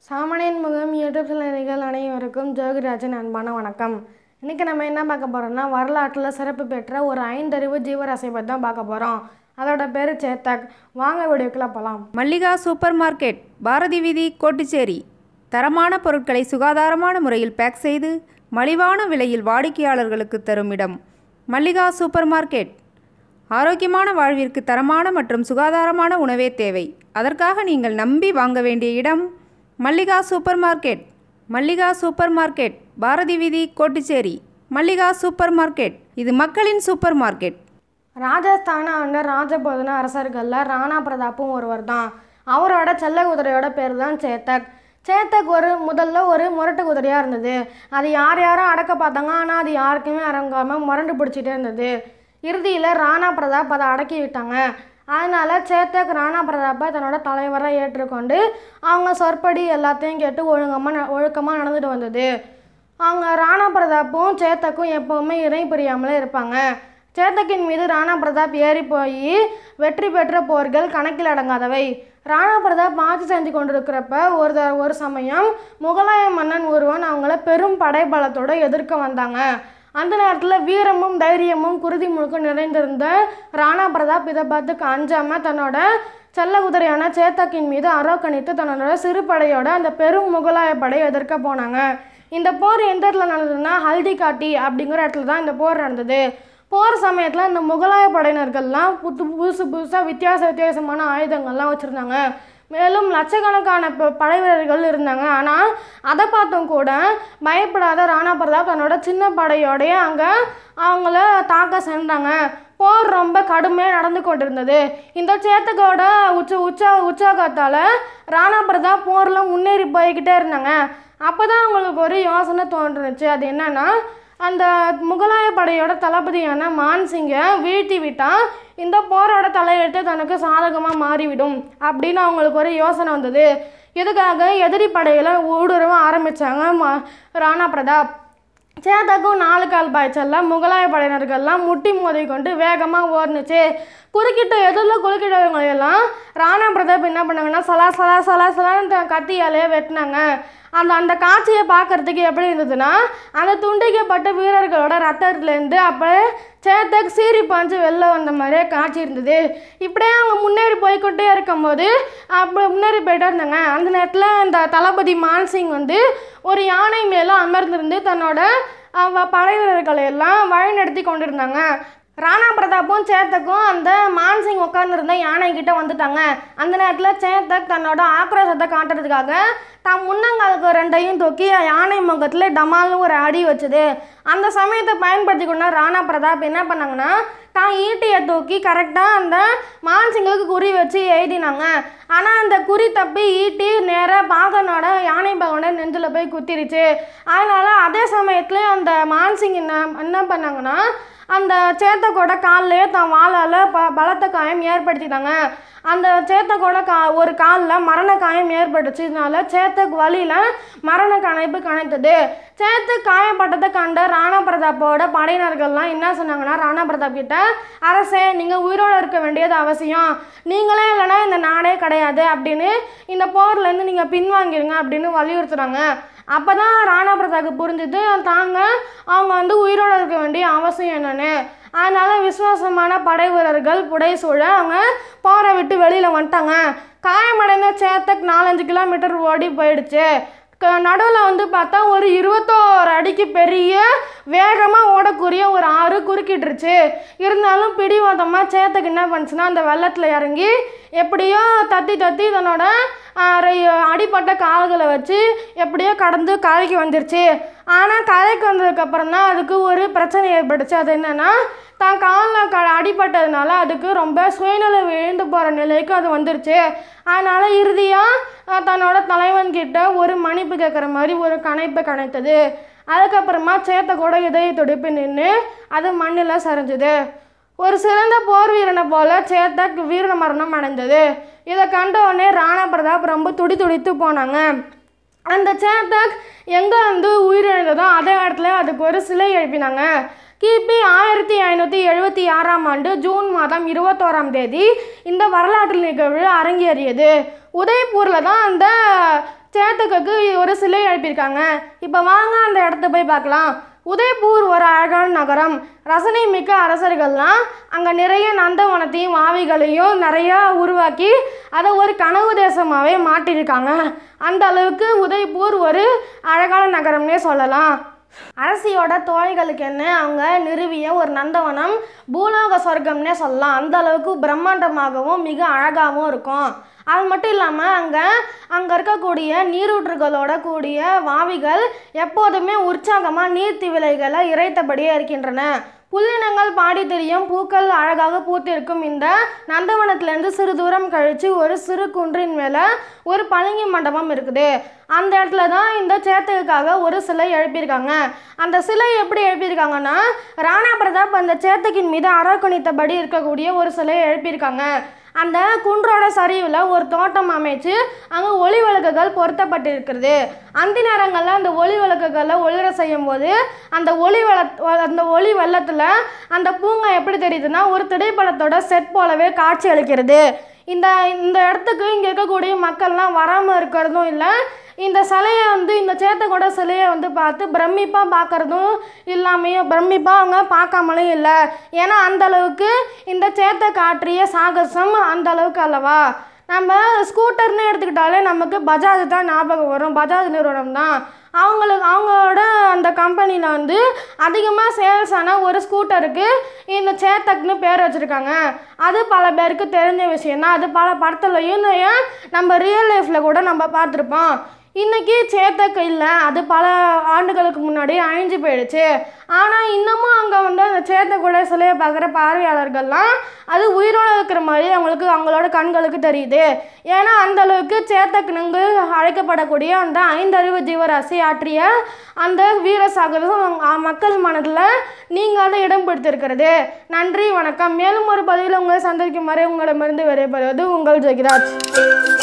சாமானியன் முகம் யூடியூப் சேனல்கள் அனைவருக்கும் ஜோகிராஜன் அன்பான வணக்கம் இன்றைக்கி நம்ம என்ன பார்க்க போகிறோம்னா வரலாற்றில் சிறப்பு பெற்ற ஒரு ஐந்தறிவு ஜீவராசியை பற்றி தான் பார்க்க போகிறோம் அதோட பேர் சேத்தக் வாங்க வீடியோக்குள்ள போகலாம் மல்லிகா சூப்பர் மார்க்கெட் பாரதி வீதி கோட்டுச்சேரி தரமான பொருட்களை சுகாதாரமான முறையில் பேக் செய்து மலிவான விலையில் வாடிக்கையாளர்களுக்கு தரும் இடம் மல்லிகா சூப்பர் மார்க்கெட் ஆரோக்கியமான வாழ்விற்கு தரமான மற்றும் சுகாதாரமான உணவே தேவை அதற்காக நீங்கள் நம்பி வாங்க வேண்டிய இடம் Mallika supermarket Mallika supermarket Bharathi வீதி கோட்டுச்சேரி மல்லிகா சூப்பர் மார்க்கெட் இது மக்களின் சூப்பர் மார்க்கெட் ராஜஸ்தானை ஆண்ட ராஜபோதன அரசர்களில் ராணா பிரதாப்பும் ஒருவர் தான் அவரோட செல்ல குதிரையோட பேர் தான் சேத்தக் சேத்தக் ஒரு முதல்ல ஒரு முரட்டு குதிரையாக இருந்தது அது யார் யாரும் அடக்க பார்த்தாங்க ஆனால் அது யாருக்குமே அடங்காமல் முரண்டு பிடிச்சிட்டே இருந்தது இறுதியில் ராணா பிரதாப் அதை அடக்கி விட்டாங்க அதனால் சேத்தக் ராணா பிரதாப்பை தன்னோட தலைவராக ஏற்றுக்கொண்டு அவங்க சொற்படி எல்லாத்தையும் கேட்டு ஒழுங்கமாக ஒழுக்கமாக நடந்துட்டு வந்தது அவங்க ராணா பிரதாப்பும் சேத்தக்கும் எப்போவுமே இணை பிரியாமலே இருப்பாங்க சேத்தக்கின் மீது ராணா பிரதாப் ஏறி போய் வெற்றி பெற்ற போர்கள் கணக்கில் அடங்காதவை ராணா பிரதாப் ஆட்சி செஞ்சு கொண்டிருக்கிறப்ப ஒரு த- ஒரு சமயம் முகலாய மன்னன் ஒருவன் அவங்கள பெரும் படைபலத்தோட எதிர்க்க வந்தாங்க அந்த நேரத்தில் வீரமும் தைரியமும் குருதி முழுக்க நிறைந்திருந்த ராணா பிரதாப் இதை பார்த்து அஞ்சாமல் தன்னோட செல்ல குதிரையான சேத்தக்கின் மீது அரோக்கணித்து தன்னோட சிறு படையோட அந்த பெரும் முகலாய படையை எதிர்க்க போனாங்க இந்த போர் எந்த இடத்துல நடந்ததுன்னா ஹல்தி காட்டி அப்படிங்கிற இடத்துல தான் இந்த போர் நடந்தது போர் சமயத்தில் இந்த முகலாய படையினர்கள்லாம் புது புதுசு புதுசாக வித்தியாச வித்தியாசமான ஆயுதங்கள்லாம் வச்சுருந்தாங்க மேலும் லட்சக்கணக்கான ப- படை வீரர்கள் இருந்தாங்க ஆனால் அதை பார்த்தும் கூட பயப்படாத ராணா பிரதாப் தன்னோட சின்ன படையோடய அங்கே அவங்கள தாக்க சென்றாங்க போர் ரொம்ப கடுமையாக நடந்து கொண்டிருந்தது இந்த சேத்தக்கோட உச்ச உச்ச உற்சாகத்தால் ராணா பிரதாப் போரில் முன்னேறி போய்கிட்டே இருந்தாங்க அப்போ தான் அவங்களுக்கு ஒரு யோசனை தோன்றுனுச்சு அது என்னன்னா அந்த முகலாய படையோட தளபதியான மான்சிங்கை வீழ்த்தி விட்டால் இந்த போரோட தலையெழுத்து தனக்கு சாதகமாக மாறிவிடும் அப்படின்னு அவங்களுக்கு ஒரு யோசனை வந்தது இதுக்காக எதிரி படைகளை ஊடுருவ ஆரம்பித்தாங்க மா ராணா பிரதாப் சேதக்கும் நாலு கால் பாய்ச்சல்ல முகலாய படையினர்கள்லாம் முட்டி மோதி கொண்டு வேகமாக ஓடுனுச்சு குறுக்கிட்ட எதிரில் குறுக்கிட்டவங்களையெல்லாம் ராணா பிரதாப் என்ன பண்ணாங்கன்னா சலா சலா சலா சலான்னு த- கத்தியாலே வெட்டினாங்க அந்த அந்த காட்சியை பார்க்கறதுக்கு எப்படி இருந்ததுன்னா அந்த துண்டிக்கப்பட்ட வீரர்களோட ரத்தத்துலேருந்து அப்படியே சேத்தக் சீறி பாஞ்சு வெளில வந்த மாதிரியே காட்சி இருந்தது இப்படியே அவங்க முன்னேறி போய்க்கொண்டே இருக்கும்போது அப்போ முன்னேறி போயிட்டே இருந்தாங்க அந்த நேரத்தில் அந்த தளபதி மான்சிங் வந்து ஒரு யானை மேலே அமர்ந்திருந்து தன்னோட அவ படை வீரர்களை எல்லாம் வழிநடத்தி கொண்டிருந்தாங்க ராணா பிரதாப்பும் சேத்தக்கும் அந்த மான்சிங் உட்காந்துருந்த யானை கிட்ட வந்துட்டாங்க அந்த நேரத்தில் சேத்தக் தன்னோட ஆக்ரோஷத்தை காட்டுறதுக்காக தான் முன்னங்காலுக்கு ரெண்டையும் தூக்கி யானை முகத்தில் டமால்னு ஒரு அடி வச்சுது அந்த சமயத்தை பயன்படுத்தி கொண்ட ராணா பிரதாப் என்ன பண்ணாங்கன்னா தான் ஈட்டியை தூக்கி கரெக்டாக அந்த மான்சிங்குக்கு குறி வச்சு எழுதினாங்க ஆனால் அந்த குறி தப்பி ஈட்டி நேராக பாகனோட யானை பாகனோட நெஞ்சில் போய் குத்திருச்சு அதனால் அதே சமயத்தில் அந்த மான்சிங் என்ன என்ன பண்ணாங்கன்னா அந்த சேத்தக்கோட கால்லையே தான் வாளால் ப பலத்த காயம் ஏற்படுத்திட்டாங்க அந்த சேத்தக்கோட கா ஒரு காலில் மரண காயம் ஏற்பட்டுச்சு இதனால சேத்தக் வழியில் மரண கணைப்பு கணைத்தது சேத்து காயப்பட்டதை கண்ட ராணா பிரதாப்போட படையினர்கள்லாம் என்ன சொன்னாங்கன்னா ராணா பிரதாப் கிட்ட அரசே நீங்கள் உயிரோடு இருக்க வேண்டியது அவசியம் நீங்களே இல்லைன்னா இந்த நாடே கிடையாது அப்படின்னு இந்த போர்லேருந்து நீங்கள் பின்வாங்கிருங்க அப்படின்னு வலியுறுத்துறாங்க அப்போ தான் ராணா பிரதாக்கு புரிஞ்சுது தாங்க அவங்க வந்து உயிரோடு இருக்க வேண்டிய அவசியம் என்னன்னு அதனால விசுவாசமான படை வீரர்கள் புடைசூழ அவங்க போரை விட்டு வெளியில் வந்துட்டாங்க காயமடைந்த சேத்தக் நாலஞ்சு கிலோமீட்டர் ஓடி போயிடுச்சு நடுவில் வந்து பார்த்தா ஒரு இருபத்தோரு அடிக்கு பெரிய வேகமாக ஓடக்கூடிய ஒரு ஆறு குறுக்கிட்டுருச்சு இருந்தாலும் பிடிவாதமாக சேத்துக்கு என்ன பண்ணுச்சுன்னா அந்த வெள்ளத்தில் இறங்கி எப்படியோ தத்தி தத்தி தன்னோட ஆ, ரை- அடிபட்ட கால்களை வச்சு எப்படியோ கடந்து கரைக்கு வந்துருச்சு ஆனால் கரைக்கு வந்ததுக்கப்புறம் தான் அதுக்கு ஒரு பிரச்சனை ஏற்பட்டுச்சு அது என்னன்னா தான் காலில் க அடிபட்டதுனால அதுக்கு ரொம்ப சுயநலம் விழுந்து போகிற நிலைக்கு அது வந்துருச்சு அதனால் இறுதியாக தன்னோட தலைவன் கிட்ட ஒரு மன்னிப்பு கேட்குற மாதிரி ஒரு கணைப்பை கணைத்தது அதுக்கப்புறமா சேத்த கூட இதய துடிப்பு நின்று அது மண்ணில் சரிஞ்சுது ஒரு சிறந்த போர் வீரனை போல சேத்தக் வீர மரணம் அடைந்தது இதை கண்ட உடனே ராணா பிரதாப் ரொம்ப துடி துடித்து போனாங்க அந்த சேத்தக் எங்கே வந்து உயிரிழந்ததோ அதே இடத்துல அதுக்கு ஒரு சிலை எழுப்பினாங்க கிபி ஆயிரத்தி ஐநூற்றி எழுபத்தி ஆறாம் ஆண்டு ஜூன் மாதம் இருபத்தோராம் தேதி இந்த வரலாற்று நிகழ்வு அரங்கேறியது உதய்பூரில் தான் அந்த சேத்தக்கு ஒரு சிலை எழுப்பியிருக்காங்க இப்போ வாங்க அந்த இடத்த போய் பார்க்கலாம் உதய்பூர் ஒரு அழகான நகரம் ரசனை மிக்க அரசர்கள்லாம் அங்கே நிறைய நந்தவனத்தையும் ஆவிகளையும் நிறையா உருவாக்கி அதை ஒரு கனவு தேசமாகவே மாட்டியிருக்காங்க அந்த அளவுக்கு உதய்பூர் ஒரு அழகான நகரம்னே சொல்லலாம் அரசியோட தோழிகளுக்கு என்ன அவங்க நிறுவிய ஒரு நந்தவனம் பூலோக சொர்க்கம்னே சொல்லலாம் அந்த அளவுக்கு பிரம்மாண்டமாகவும் மிக அழகாகவும் இருக்கும் அது மட்டும் இல்லாமல் அங்கே அங்கே இருக்கக்கூடிய நீரூற்றுகளோட கூடிய வாவிகள் எப்போதுமே உற்சாகமாக நீர்த்தி விலைகளை இறைத்தபடியே இருக்கின்றன புல்லினங்கள் பாடி தெரியும் பூக்கள் அழகாக பூத்திருக்கும் இந்த நந்தவனத்திலேருந்து சிறு தூரம் கழித்து ஒரு சிறு குன்றின் மேலே ஒரு பளிங்கு மண்டபம் இருக்குது அந்த இடத்துல தான் இந்த சேத்துக்காக ஒரு சிலை எழுப்பியிருக்காங்க அந்த சிலை எப்படி எழுப்பியிருக்காங்கன்னா ராணா பிரதாப் அந்த சேத்துக்கின் மீது அரவணைத்தபடி இருக்கக்கூடிய ஒரு சிலையை எழுப்பியிருக்காங்க அந்த குன்றோட சரிவில் ஒரு தோட்டம் அமைச்சு அங்கே ஒளி விளக்குகள் பொருத்தப்பட்டிருக்கிறது அந்த நேரங்களில் அந்த ஒளி விளக்குகளை ஒளிர செய்யும் போது அந்த ஒளி வெள அந்த ஒளி வெள்ளத்தில் அந்த பூங்கா எப்படி தெரியுதுன்னா ஒரு திரைப்படத்தோட செட் போலவே காட்சி அளிக்கிறது இந்த இந்த இடத்துக்கு இங்கே இருக்கக்கூடிய மக்கள்லாம் வராமல் இருக்கிறதும் இல்லை இந்த சிலையை வந்து இந்த சேத்தக்கூட சிலையை வந்து பார்த்து பிரமிப்பாக பார்க்குறதும் இல்லாமையும் பிரமிப்பாக அவங்க பார்க்காமலும் இல்லை ஏன்னா அந்த அளவுக்கு இந்த சேத்தை காற்றிய சாகசம் அந்த அளவுக்கு அல்லவா நம்ம ஸ்கூட்டர்னு எடுத்துக்கிட்டாலே நமக்கு பஜாஜ் தான் ஞாபகம் வரும் பஜாஜ் நிறுவனம் தான் அவங்களுக்கு அவங்களோட அந்த கம்பெனியில் வந்து அதிகமாக சேல்ஸ் ஆன ஒரு ஸ்கூட்டருக்கு இந்த சேத்தக்னு பேர் வச்சுருக்காங்க அது பல பேருக்கு தெரிஞ்ச விஷயம் தான் அது பல படத்துலையும் ஏன் நம்ம ரியல் லைஃப்பில் கூட நம்ம பார்த்துருப்போம் இன்றைக்கி சேத்தக் இல்லை அது பல ஆண்டுகளுக்கு முன்னாடி அழிஞ்சு போயிடுச்சு ஆனால் இன்னமும் அங்கே வந்து அந்த சேத்தக்கூட சிலையை பார்க்குற பார்வையாளர்கள்லாம் அது உயிரோடு இருக்கிற மாதிரி அவங்களுக்கு அவங்களோட கண்களுக்கு தெரியுது ஏன்னா அந்த அளவுக்கு சேத்தக்னுங்கு அழைக்கப்படக்கூடிய அந்த ஐந்தறிவு ஜீவராசி ஆற்றிய அந்த வீர சாகசம் மக்கள் மனதில் நீங்காத இடம் பிடித்திருக்கிறது நன்றி வணக்கம் மேலும் ஒரு பதிவில் உங்களை சந்திக்கும் வரை உங்களிடமிருந்து விடைபெறுவது உங்கள் ஜெகிராஜ்